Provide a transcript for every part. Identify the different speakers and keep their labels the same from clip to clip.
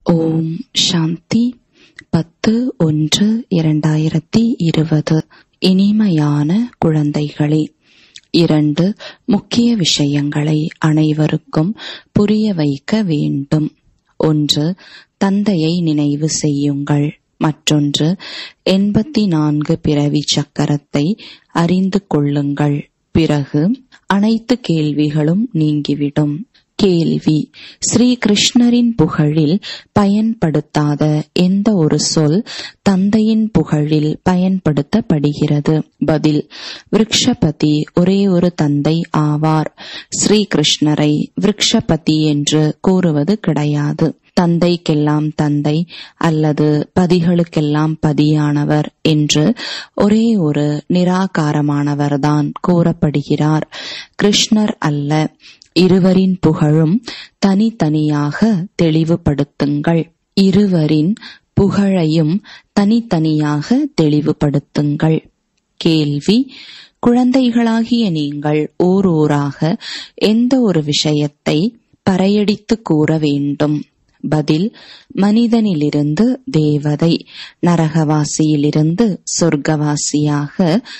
Speaker 1: ஓம் சாந்தி பத்து ஒன்று இரண்டாயிரத்தி இருபது இனிமையான குழந்தைகளே இரண்டு முக்கிய விஷயங்களை அனைவருக்கும் புரிய வைக்க வேண்டும் ஒன்று தந்தையை நினைவு செய்யுங்கள் மற்றொன்று எண்பத்தி நான்கு பிறவி சக்கரத்தை அறிந்து கொள்ளுங்கள் பிறகு அனைத்து கேள்விகளும் நீங்கிவிடும் கேள்வி ஸ்ரீ கிருஷ்ணரின் புகழில் பயன்படுத்தாத எந்த ஒரு சொல் தந்தையின் புகழில் பயன்படுத்தப்படுகிறது பதில் விருக்ஷபதி ஒரே ஒரு தந்தை ஆவார் ஸ்ரீ கிருஷ்ணரை விருக்ஷபதி என்று கூறுவது கிடையாது தந்தைக்கெல்லாம் தந்தை அல்லது பதிகளுக்கெல்லாம் பதியானவர் என்று ஒரே ஒரு நிராகாரமானவர்தான் கூறப்படுகிறார் கிருஷ்ணர் அல்ல இருவரின் புகழும் தனித்தனியாக தெளிவுபடுத்துங்கள் இருவரின் புகழையும் தனித்தனியாக தெளிவுபடுத்துங்கள் கேள்வி குழந்தைகளாகிய நீங்கள் ஊர் ஊராக எந்த ஒரு விஷயத்தை பறையடித்து கூற வேண்டும் பதில் மனிதனிலிருந்து தேவதை நரகவாசியிலிருந்து சொர்க்கவாசியாக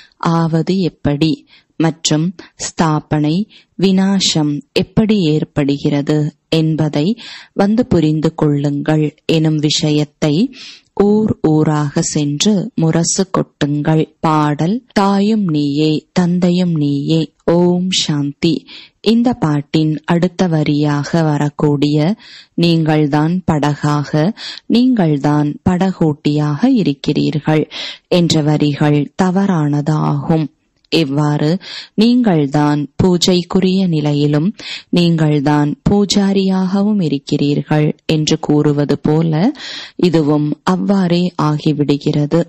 Speaker 1: ஆவது எப்படி மற்றும் ஸ்தாபனை வினாசம் எப்படி ஏற்படுகிறது என்பதை வந்து புரிந்து கொள்ளுங்கள் எனும் விஷயத்தை ஊர் ஊராக சென்று முரசு கொட்டுங்கள் பாடல் தாயும் நீயே தந்தையும் நீயே ஓம் சாந்தி இந்த பாட்டின் அடுத்த வரியாக வரக்கூடிய நீங்கள்தான் படகாக நீங்கள்தான் படகோட்டியாக இருக்கிறீர்கள் என்ற வரிகள் தவறானது ஆகும் எவ்வாறு நீங்கள்தான் பூஜைக்குரிய நிலையிலும் நீங்கள்தான் பூஜாரியாகவும் இருக்கிறீர்கள் என்று கூறுவது போல இதுவும் அவ்வாறே ஆகிவிடுகிறது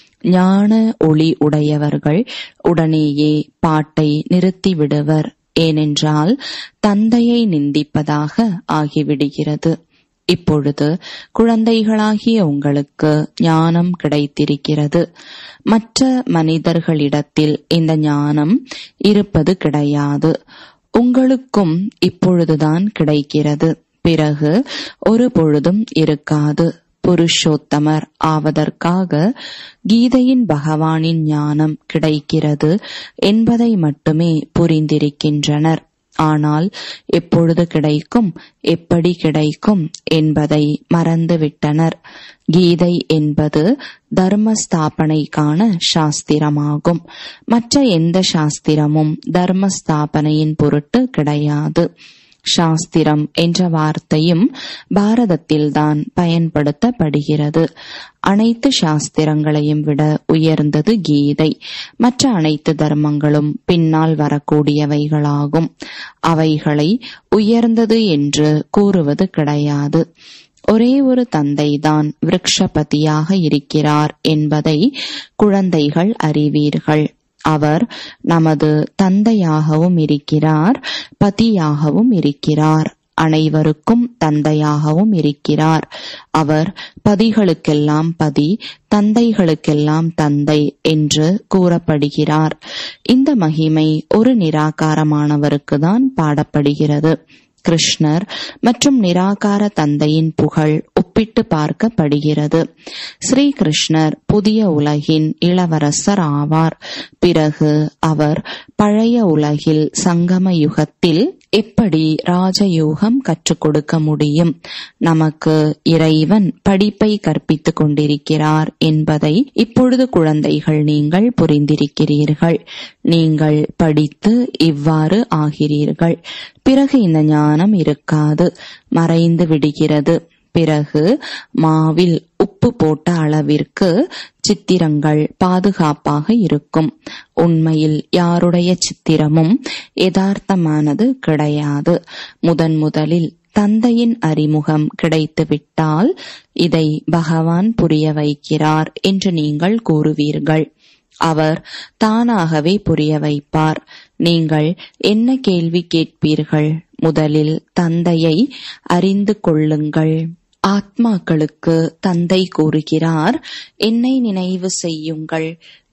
Speaker 1: ஞான ஒளி உடையவர்கள் உடனேயே பாட்டை நிறுத்திவிடுவர் ஏனென்றால் தந்தையை நிந்திப்பதாக ஆகிவிடுகிறது இப்பொழுது குழந்தைகளாகிய உங்களுக்கு ஞானம் கிடைத்திருக்கிறது மற்ற மனிதர்களிடத்தில் இந்த ஞானம் இருப்பது கிடையாது உங்களுக்கும் இப்பொழுதுதான் கிடைக்கிறது பிறகு ஒரு பொழுதும் இருக்காது புருஷோத்தமர் ஆவதற்காக கீதையின் பகவானின் ஞானம் கிடைக்கிறது என்பதை மட்டுமே புரிந்திருக்கின்றனர் ஆனால் எப்பொழுது கிடைக்கும் எப்படி கிடைக்கும் என்பதை மறந்துவிட்டனர் கீதை என்பது தர்ம ஸ்தாபனைக்கான சாஸ்திரமாகும் மற்ற எந்த சாஸ்திரமும் தர்ம ஸ்தாபனையின் பொருட்டு கிடையாது சாஸ்திரம் என்ற வார்த்தையும் பாரதத்தில்தான் பயன்படுத்தப்படுகிறது அனைத்து சாஸ்திரங்களையும் விட உயர்ந்தது கீதை மற்ற அனைத்து தர்மங்களும் பின்னால் வரக்கூடியவைகளாகும் அவைகளை உயர்ந்தது என்று கூறுவது கிடையாது ஒரே ஒரு தந்தைதான் விருக்ஷபதியாக இருக்கிறார் என்பதை குழந்தைகள் அறிவீர்கள் அவர் நமது தந்தையாகவும் இருக்கிறார் பதியாகவும் இருக்கிறார் அனைவருக்கும் தந்தையாகவும் இருக்கிறார் அவர் பதிகளுக்கெல்லாம் பதி தந்தைகளுக்கெல்லாம் தந்தை என்று கூறப்படுகிறார் இந்த மகிமை ஒரு நிராகாரமானவருக்கு தான் பாடப்படுகிறது கிருஷ்ணர் மற்றும் நிராகார தந்தையின் புகழ் ஒப்பிட்டு பார்க்கப்படுகிறது ஸ்ரீ கிருஷ்ணர் புதிய உலகின் இளவரசர் ஆவார் பிறகு அவர் பழைய உலகில் சங்கம யுகத்தில் எப்படி ராஜயோகம் கற்றுக் கொடுக்க முடியும் நமக்கு இறைவன் படிப்பை கற்பித்துக் கொண்டிருக்கிறார் என்பதை இப்பொழுது குழந்தைகள் நீங்கள் புரிந்திருக்கிறீர்கள் நீங்கள் படித்து இவ்வாறு ஆகிறீர்கள் பிறகு இந்த ஞானம் இருக்காது மறைந்து விடுகிறது பிறகு மாவில் உப்பு போட்ட அளவிற்கு சித்திரங்கள் பாதுகாப்பாக இருக்கும் உண்மையில் யாருடைய சித்திரமும் யதார்த்தமானது கிடையாது முதன் முதலில் தந்தையின் அறிமுகம் கிடைத்துவிட்டால் இதை பகவான் புரிய வைக்கிறார் என்று நீங்கள் கூறுவீர்கள் அவர் தானாகவே புரிய வைப்பார் நீங்கள் என்ன கேள்வி கேட்பீர்கள் முதலில் தந்தையை அறிந்து கொள்ளுங்கள் ஆத்மாக்களுக்கு தந்தை கூறுகிறார் என்னை நினைவு செய்யுங்கள்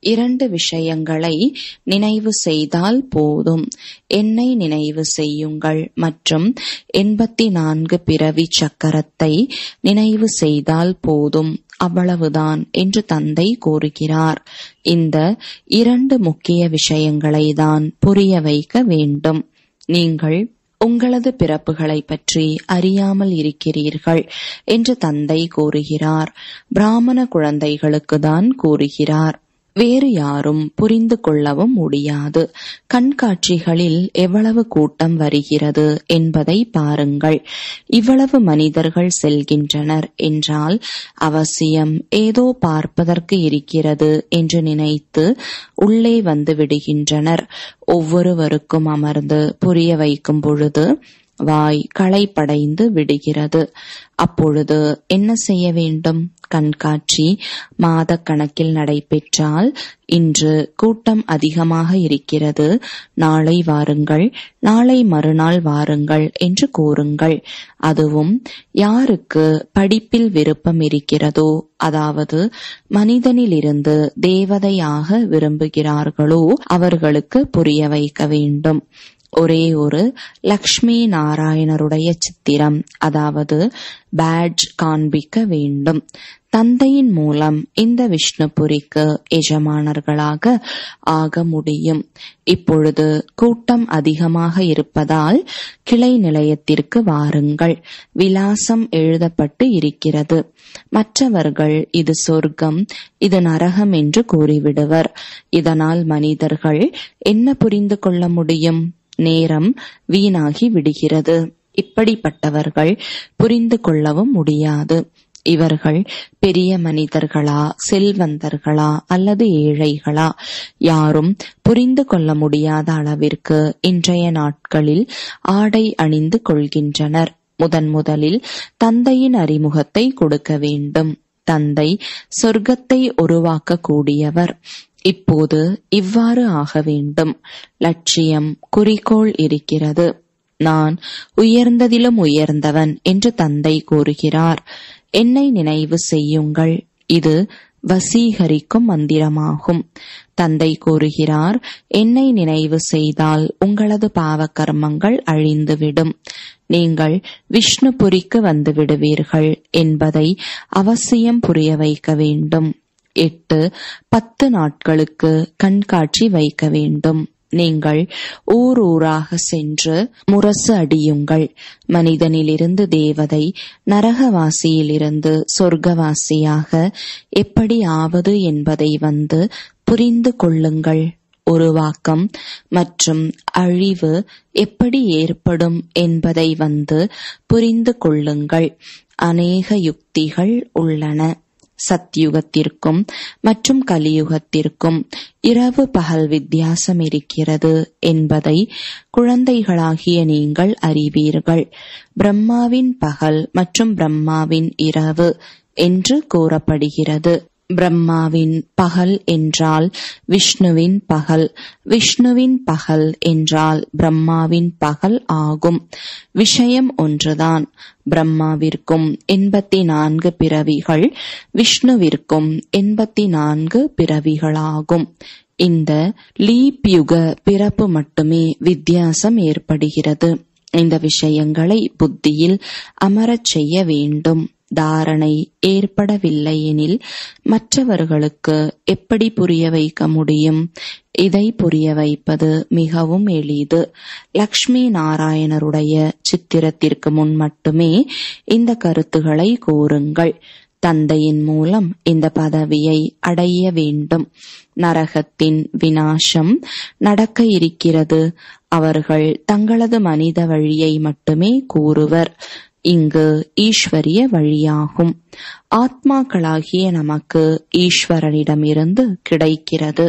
Speaker 1: இரண்டு விஷயங்களை நினைவு செய்தால் போதும் என்னை நினைவு செய்யுங்கள் மற்றும் எண்பத்தி நான்கு பிறவி சக்கரத்தை நினைவு செய்தால் போதும் அவ்வளவுதான் என்று தந்தை கூறுகிறார் இந்த இரண்டு முக்கிய விஷயங்களை தான் புரிய வைக்க வேண்டும் நீங்கள் உங்களது பிறப்புகளை பற்றி அறியாமல் இருக்கிறீர்கள் என்று தந்தை கூறுகிறார் பிராமண குழந்தைகளுக்கு தான் கூறுகிறார் வேறு யாரும் புரிந்து கொள்ளவும் முடியாது கண்காட்சிகளில் எவ்வளவு கூட்டம் வருகிறது என்பதை பாருங்கள் இவ்வளவு மனிதர்கள் செல்கின்றனர் என்றால் அவசியம் ஏதோ பார்ப்பதற்கு இருக்கிறது என்று நினைத்து உள்ளே வந்து விடுகின்றனர் ஒவ்வொருவருக்கும் அமர்ந்து புரிய வைக்கும் பொழுது வாய் களைப்படைந்து விடுகிறது அப்பொழுது என்ன செய்ய வேண்டும் கண்காட்சி மாத கணக்கில் நடைபெற்றால் இன்று கூட்டம் அதிகமாக இருக்கிறது நாளை வாருங்கள் நாளை மறுநாள் வாருங்கள் என்று கூறுங்கள் அதுவும் யாருக்கு படிப்பில் விருப்பம் இருக்கிறதோ அதாவது மனிதனிலிருந்து தேவதையாக விரும்புகிறார்களோ அவர்களுக்கு புரிய வைக்க வேண்டும் ஒரே ஒரு லக்ஷ்மி நாராயணருடைய சித்திரம் அதாவது பேட்ஜ் காண்பிக்க வேண்டும் தந்தையின் மூலம் இந்த விஷ்ணுபுரிக்கு எஜமானர்களாக ஆக முடியும் இப்பொழுது கூட்டம் அதிகமாக இருப்பதால் கிளை நிலையத்திற்கு வாருங்கள் விலாசம் எழுதப்பட்டு இருக்கிறது மற்றவர்கள் இது சொர்க்கம் இது நரகம் என்று கூறிவிடுவர் இதனால் மனிதர்கள் என்ன புரிந்து கொள்ள முடியும் நேரம் வீணாகி விடுகிறது இப்படிப்பட்டவர்கள் புரிந்து கொள்ளவும் முடியாது இவர்கள் பெரிய மனிதர்களா செல்வந்தர்களா அல்லது ஏழைகளா யாரும் புரிந்து கொள்ள முடியாத அளவிற்கு இன்றைய நாட்களில் ஆடை அணிந்து கொள்கின்றனர் முதன் முதலில் தந்தையின் அறிமுகத்தை கொடுக்க வேண்டும் தந்தை சொர்க்கத்தை உருவாக்க கூடியவர் இப்போது இவ்வாறு ஆக வேண்டும் லட்சியம் குறிக்கோள் இருக்கிறது நான் உயர்ந்ததிலும் உயர்ந்தவன் என்று தந்தை கூறுகிறார் என்னை நினைவு செய்யுங்கள் இது வசீகரிக்கும் மந்திரமாகும் தந்தை கூறுகிறார் என்னை நினைவு செய்தால் உங்களது பாவ கர்மங்கள் அழிந்துவிடும் நீங்கள் விஷ்ணுபுரிக்கு வந்து விடுவீர்கள் என்பதை அவசியம் புரிய வைக்க வேண்டும் எட்டு பத்து நாட்களுக்கு கண்காட்சி வைக்க வேண்டும் நீங்கள் ஊர் ஊராக சென்று முரசு அடியுங்கள் மனிதனிலிருந்து தேவதை நரகவாசியிலிருந்து சொர்க்கவாசியாக எப்படி ஆவது என்பதை வந்து புரிந்து கொள்ளுங்கள் உருவாக்கம் மற்றும் அழிவு எப்படி ஏற்படும் என்பதை வந்து புரிந்து கொள்ளுங்கள் அநேக யுக்திகள் உள்ளன சத்யுகத்திற்கும் மற்றும் கலியுகத்திற்கும் இரவு பகல் வித்தியாசம் இருக்கிறது என்பதை குழந்தைகளாகிய நீங்கள் அறிவீர்கள் பிரம்மாவின் பகல் மற்றும் பிரம்மாவின் இரவு என்று கூறப்படுகிறது பிரம்மாவின் பகல் என்றால் விஷ்ணுவின் பகல் விஷ்ணுவின் பகல் என்றால் பிரம்மாவின் பகல் ஆகும் விஷயம் ஒன்றுதான் பிரம்மாவிற்கும் எண்பத்தி நான்கு பிறவிகள் விஷ்ணுவிற்கும் எண்பத்தி நான்கு பிறவிகளாகும் இந்த லீப் யுக பிறப்பு மட்டுமே வித்தியாசம் ஏற்படுகிறது இந்த விஷயங்களை புத்தியில் அமரச் செய்ய வேண்டும் தாரணை ஏற்படவில்லை எனில் மற்றவர்களுக்கு எப்படி புரிய வைக்க முடியும் இதை புரிய வைப்பது மிகவும் எளிது லக்ஷ்மி நாராயணருடைய சித்திரத்திற்கு முன் மட்டுமே இந்த கருத்துக்களை கூறுங்கள் தந்தையின் மூலம் இந்த பதவியை அடைய வேண்டும் நரகத்தின் வினாசம் நடக்க இருக்கிறது அவர்கள் தங்களது மனித வழியை மட்டுமே கூறுவர் இங்கு ஈஸ்வரிய வழியாகும் ஆத்மாக்களாகிய நமக்கு ஈஸ்வரனிடமிருந்து கிடைக்கிறது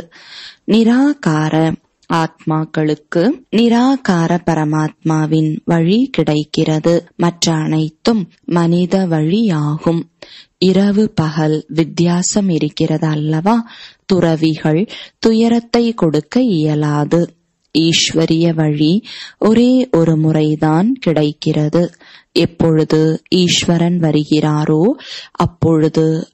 Speaker 1: நிராகார ஆத்மாக்களுக்கு நிராகார பரமாத்மாவின் வழி கிடைக்கிறது மற்ற அனைத்தும் மனித வழியாகும் இரவு பகல் வித்தியாசம் இருக்கிறது அல்லவா துறவிகள் துயரத்தை கொடுக்க இயலாது ஈஸ்வரிய வழி ஒரே ஒரு முறைதான் கிடைக்கிறது எப்பொழுது ஈஸ்வரன் வருகிறாரோ அப்பொழுது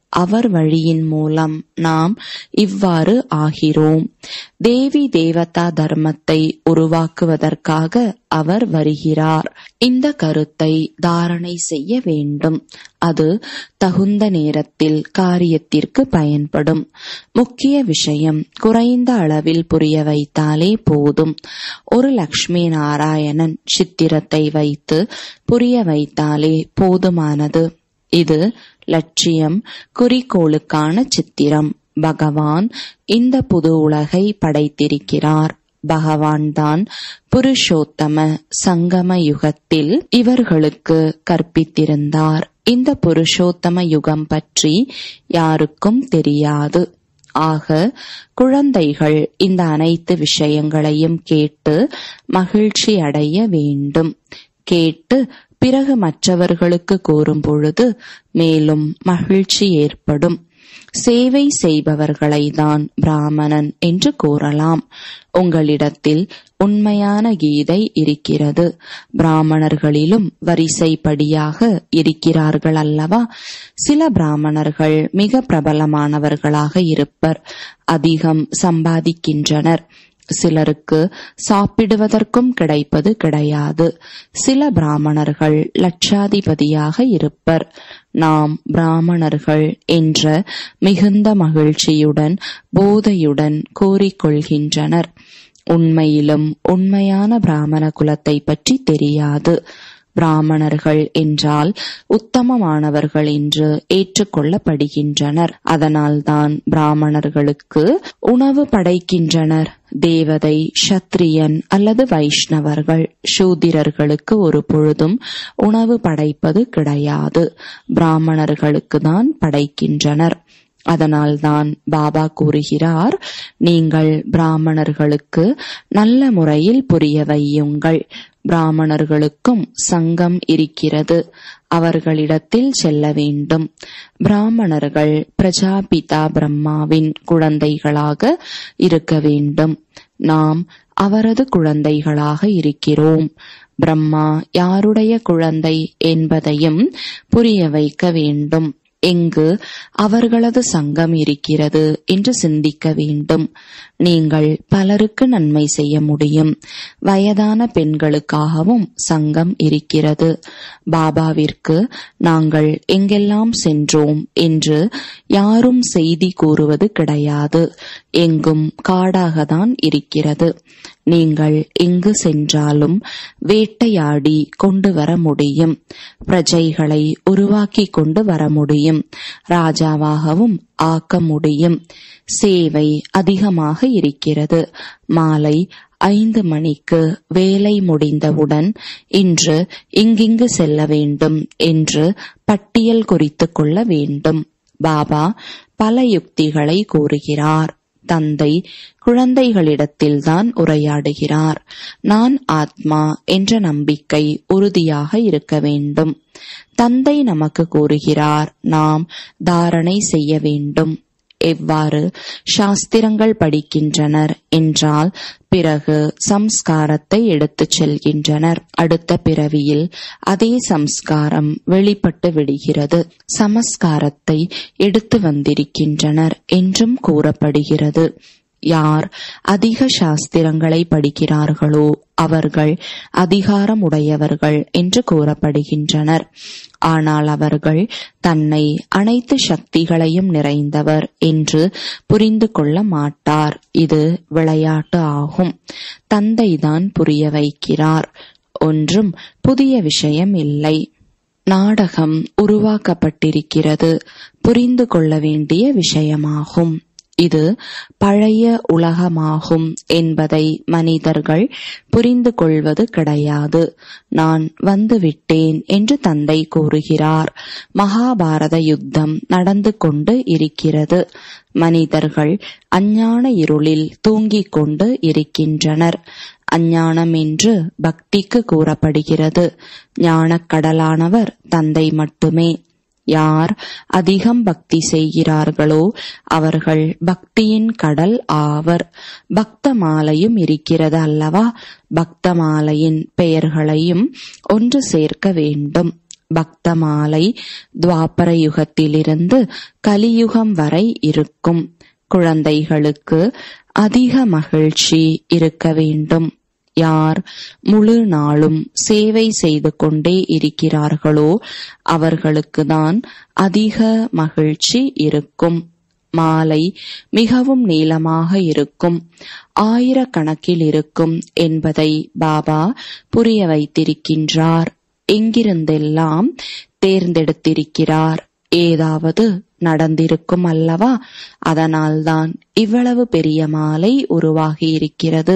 Speaker 1: அவர் வழியின் மூலம் நாம் இவ்வாறு ஆகிறோம் தேவி தேவதா தர்மத்தை உருவாக்குவதற்காக அவர் வருகிறார் இந்த கருத்தை தாரணை செய்ய வேண்டும் அது தகுந்த நேரத்தில் காரியத்திற்கு பயன்படும் முக்கிய விஷயம் குறைந்த அளவில் புரிய வைத்தாலே போதும் ஒரு லக்ஷ்மி நாராயணன் சித்திரத்தை வைத்து புரிய வைத்தாலே போதுமானது இது லட்சியம் குறிக்கோளுக்கான சித்திரம் பகவான் இந்த புது உலகை படைத்திருக்கிறார் பகவான் தான் புருஷோத்தம சங்கம யுகத்தில் இவர்களுக்கு கற்பித்திருந்தார் இந்த புருஷோத்தம யுகம் பற்றி யாருக்கும் தெரியாது ஆக குழந்தைகள் இந்த அனைத்து விஷயங்களையும் கேட்டு மகிழ்ச்சி அடைய வேண்டும் கேட்டு பிறகு மற்றவர்களுக்கு கூறும் பொழுது மேலும் மகிழ்ச்சி ஏற்படும் சேவை செய்பவர்களை தான் பிராமணன் என்று கூறலாம் உங்களிடத்தில் உண்மையான கீதை இருக்கிறது பிராமணர்களிலும் வரிசைப்படியாக இருக்கிறார்கள் அல்லவா சில பிராமணர்கள் மிக பிரபலமானவர்களாக இருப்பர் அதிகம் சம்பாதிக்கின்றனர் சிலருக்கு சாப்பிடுவதற்கும் கிடைப்பது கிடையாது சில பிராமணர்கள் லட்சாதிபதியாக இருப்பர் நாம் பிராமணர்கள் என்ற மிகுந்த மகிழ்ச்சியுடன் போதையுடன் கூறிக்கொள்கின்றனர் உண்மையிலும் உண்மையான பிராமண குலத்தை பற்றி தெரியாது பிராமணர்கள் என்றால் உத்தமமானவர்கள் என்று ஏற்றுக்கொள்ளப்படுகின்றனர் அதனால்தான் பிராமணர்களுக்கு உணவு படைக்கின்றனர் தேவதை சத்திரியன் அல்லது வைஷ்ணவர்கள் சூதிரர்களுக்கு ஒரு பொழுதும் உணவு படைப்பது கிடையாது பிராமணர்களுக்கு தான் படைக்கின்றனர் அதனால்தான் பாபா கூறுகிறார் நீங்கள் பிராமணர்களுக்கு நல்ல முறையில் புரிய வையுங்கள் பிராமணர்களுக்கும் சங்கம் இருக்கிறது அவர்களிடத்தில் செல்ல வேண்டும் பிராமணர்கள் பிரஜாபிதா பிரம்மாவின் குழந்தைகளாக இருக்க வேண்டும் நாம் அவரது குழந்தைகளாக இருக்கிறோம் பிரம்மா யாருடைய குழந்தை என்பதையும் புரிய வைக்க வேண்டும் எங்கு அவர்களது சங்கம் இருக்கிறது என்று சிந்திக்க வேண்டும் நீங்கள் பலருக்கு நன்மை செய்ய முடியும் வயதான பெண்களுக்காகவும் சங்கம் இருக்கிறது பாபாவிற்கு நாங்கள் எங்கெல்லாம் சென்றோம் என்று யாரும் செய்தி கூறுவது கிடையாது எங்கும் காடாகத்தான் இருக்கிறது நீங்கள் எங்கு சென்றாலும் வேட்டையாடி கொண்டு வர முடியும் பிரஜைகளை உருவாக்கி கொண்டு வர முடியும் ராஜாவாகவும் ஆக்க முடியும் சேவை அதிகமாக இருக்கிறது மாலை ஐந்து மணிக்கு வேலை முடிந்தவுடன் இன்று இங்கிங்கு செல்ல வேண்டும் என்று பட்டியல் குறித்துக் கொள்ள வேண்டும் பாபா பல யுக்திகளை கூறுகிறார் தந்தை குழந்தைகளிடத்தில்தான் உரையாடுகிறார் நான் ஆத்மா என்ற நம்பிக்கை உறுதியாக இருக்க வேண்டும் தந்தை நமக்கு கூறுகிறார் நாம் தாரணை செய்ய வேண்டும் எவ்வாறு சாஸ்திரங்கள் படிக்கின்றனர் என்றால் பிறகு சம்ஸ்காரத்தை எடுத்துச் செல்கின்றனர் அடுத்த பிறவியில் அதே சம்ஸ்காரம் வெளிப்பட்டு விடுகிறது சமஸ்காரத்தை எடுத்து வந்திருக்கின்றனர் என்றும் கூறப்படுகிறது யார் அதிக சாஸ்திரங்களை படிக்கிறார்களோ அவர்கள் அதிகாரம் உடையவர்கள் என்று கூறப்படுகின்றனர் ஆனால் அவர்கள் தன்னை அனைத்து சக்திகளையும் நிறைந்தவர் என்று புரிந்து கொள்ள மாட்டார் இது விளையாட்டு ஆகும் தந்தைதான் புரிய வைக்கிறார் ஒன்றும் புதிய விஷயம் இல்லை நாடகம் உருவாக்கப்பட்டிருக்கிறது புரிந்து கொள்ள வேண்டிய விஷயமாகும் இது பழைய உலகமாகும் என்பதை மனிதர்கள் புரிந்து கொள்வது கிடையாது நான் வந்துவிட்டேன் என்று தந்தை கூறுகிறார் மகாபாரத யுத்தம் நடந்து கொண்டு இருக்கிறது மனிதர்கள் அஞ்ஞான இருளில் தூங்கிக் கொண்டு இருக்கின்றனர் அஞ்ஞானம் என்று பக்திக்கு கூறப்படுகிறது ஞானக்கடலானவர் தந்தை மட்டுமே யார் அதிகம் பக்தி செய்கிறார்களோ அவர்கள் பக்தியின் கடல் ஆவர் பக்த மாலையும் இருக்கிறது அல்லவா பக்த மாலையின் பெயர்களையும் ஒன்று சேர்க்க வேண்டும் பக்த மாலை துவாபர யுகத்திலிருந்து கலியுகம் வரை இருக்கும் குழந்தைகளுக்கு அதிக மகிழ்ச்சி இருக்க வேண்டும் யார் முழு நாளும் சேவை செய்து கொண்டே இருக்கிறார்களோ அவர்களுக்கு தான் அதிக மகிழ்ச்சி இருக்கும் மாலை மிகவும் நீளமாக இருக்கும் ஆயிரக்கணக்கில் இருக்கும் என்பதை பாபா புரிய வைத்திருக்கின்றார் எங்கிருந்தெல்லாம் தேர்ந்தெடுத்திருக்கிறார் ஏதாவது நடந்திருக்கும் அல்லவா அதனால்தான் இவ்வளவு பெரிய மாலை உருவாகி இருக்கிறது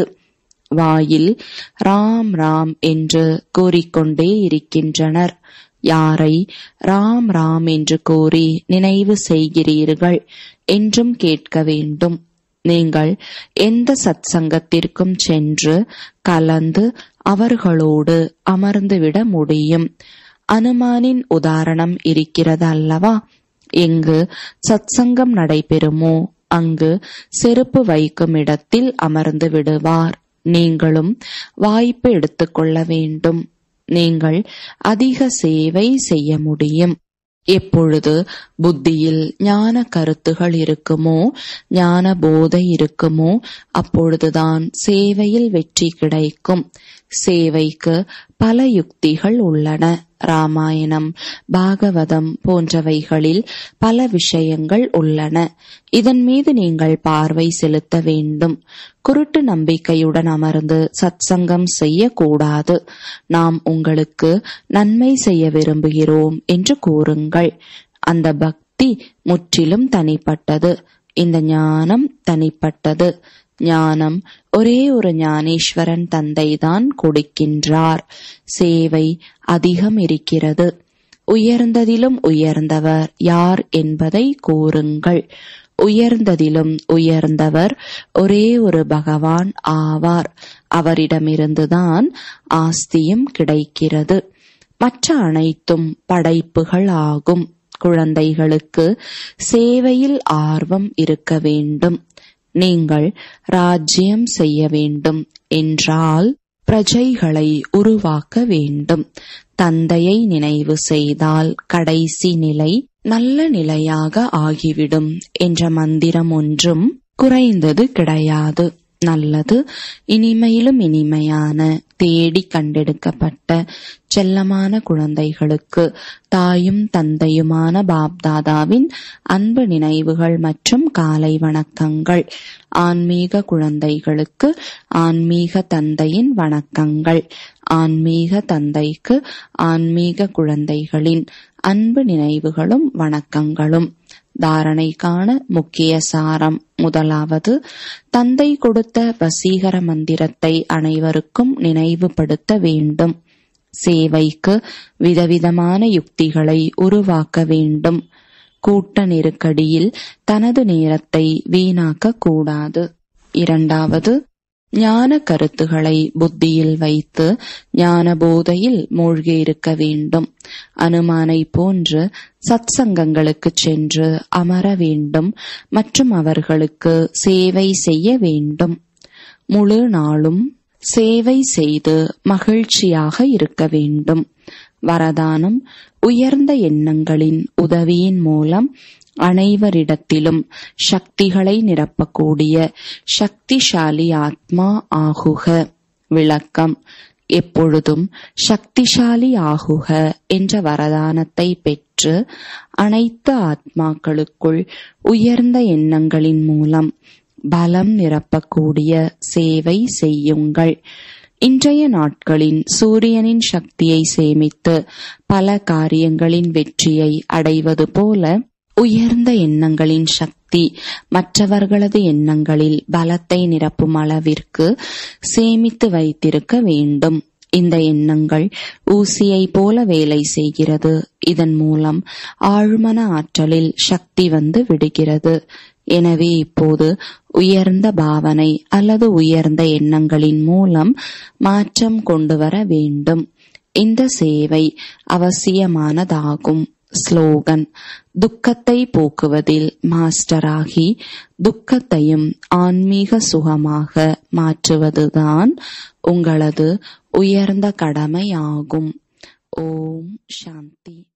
Speaker 1: வாயில் ராம் ராம் என்று கூறிக்கொண்டே இருக்கின்றனர் யாரை ராம் ராம் என்று கூறி நினைவு செய்கிறீர்கள் என்றும் கேட்க வேண்டும் நீங்கள் எந்த சத்சங்கத்திற்கும் சென்று கலந்து அவர்களோடு அமர்ந்துவிட முடியும் அனுமானின் உதாரணம் இருக்கிறது அல்லவா எங்கு சத்சங்கம் நடைபெறுமோ அங்கு செருப்பு வைக்கும் இடத்தில் அமர்ந்து விடுவார் நீங்களும் வாய்ப்பு எடுத்துக்கொள்ள வேண்டும் நீங்கள் அதிக சேவை செய்ய முடியும் எப்பொழுது புத்தியில் ஞான கருத்துகள் இருக்குமோ ஞான போதை இருக்குமோ அப்பொழுதுதான் சேவையில் வெற்றி கிடைக்கும் சேவைக்கு பல யுக்திகள் உள்ளன ராமாயணம் பாகவதம் போன்றவைகளில் பல விஷயங்கள் உள்ளன இதன் மீது நீங்கள் பார்வை செலுத்த வேண்டும் குருட்டு நம்பிக்கையுடன் அமர்ந்து சத்சங்கம் செய்யக்கூடாது நாம் உங்களுக்கு நன்மை செய்ய விரும்புகிறோம் என்று கூறுங்கள் அந்த பக்தி முற்றிலும் தனிப்பட்டது இந்த ஞானம் தனிப்பட்டது ஞானம் ஒரே ஒரு ஞானேஸ்வரன் தந்தைதான் கொடுக்கின்றார் சேவை அதிகம் இருக்கிறது உயர்ந்ததிலும் உயர்ந்தவர் யார் என்பதை கூறுங்கள் உயர்ந்ததிலும் உயர்ந்தவர் ஒரே ஒரு பகவான் ஆவார் அவரிடமிருந்துதான் ஆஸ்தியும் கிடைக்கிறது மற்ற அனைத்தும் படைப்புகள் ஆகும் குழந்தைகளுக்கு சேவையில் ஆர்வம் இருக்க வேண்டும் நீங்கள் ராஜ்யம் செய்ய வேண்டும் என்றால் பிரஜைகளை உருவாக்க வேண்டும் தந்தையை நினைவு செய்தால் கடைசி நிலை நல்ல நிலையாக ஆகிவிடும் என்ற மந்திரம் ஒன்றும் குறைந்தது கிடையாது நல்லது இனிமையிலும் இனிமையான தேடி கண்டெடுக்கப்பட்ட செல்லமான குழந்தைகளுக்கு தாயும் தந்தையுமான பாப்தாதாவின் அன்பு நினைவுகள் மற்றும் காலை வணக்கங்கள் ஆன்மீக குழந்தைகளுக்கு ஆன்மீக தந்தையின் வணக்கங்கள் ஆன்மீக தந்தைக்கு ஆன்மீக குழந்தைகளின் அன்பு நினைவுகளும் வணக்கங்களும் தாரணைக்கான முக்கிய சாரம் முதலாவது தந்தை கொடுத்த வசீகர மந்திரத்தை அனைவருக்கும் நினைவுபடுத்த வேண்டும் சேவைக்கு விதவிதமான யுக்திகளை உருவாக்க வேண்டும் கூட்ட நெருக்கடியில் தனது நேரத்தை வீணாக்க கூடாது இரண்டாவது ஞான கருத்துகளை புத்தியில் வைத்து ஞான போதையில் மூழ்கியிருக்க வேண்டும் அனுமானை போன்று சத்சங்கங்களுக்கு சென்று அமர வேண்டும் மற்றும் அவர்களுக்கு சேவை செய்ய வேண்டும் முழு நாளும் சேவை செய்து மகிழ்ச்சியாக இருக்க வேண்டும் வரதானம் உயர்ந்த எண்ணங்களின் உதவியின் மூலம் அனைவரிடத்திலும் சக்திகளை நிரப்பக்கூடிய சக்திசாலி ஆத்மா ஆகுக விளக்கம் எப்பொழுதும் சக்திசாலி ஆகுக என்ற வரதானத்தை பெற்று அனைத்து ஆத்மாக்களுக்குள் உயர்ந்த எண்ணங்களின் மூலம் பலம் நிரப்பக்கூடிய சேவை செய்யுங்கள் இன்றைய நாட்களின் சூரியனின் சக்தியை சேமித்து பல காரியங்களின் வெற்றியை அடைவது போல உயர்ந்த எண்ணங்களின் சக்தி மற்றவர்களது எண்ணங்களில் பலத்தை நிரப்பும் அளவிற்கு சேமித்து வைத்திருக்க வேண்டும் இந்த எண்ணங்கள் ஊசியை போல வேலை செய்கிறது இதன் மூலம் ஆழ்மன ஆற்றலில் சக்தி வந்து விடுகிறது எனவே இப்போது உயர்ந்த பாவனை அல்லது உயர்ந்த எண்ணங்களின் மூலம் மாற்றம் கொண்டு வர வேண்டும் இந்த சேவை அவசியமானதாகும் ஸ்லோகன் துக்கத்தை போக்குவதில் மாஸ்டராகி துக்கத்தையும் ஆன்மீக சுகமாக மாற்றுவதுதான் உங்களது உயர்ந்த கடமையாகும் ஓம் சாந்தி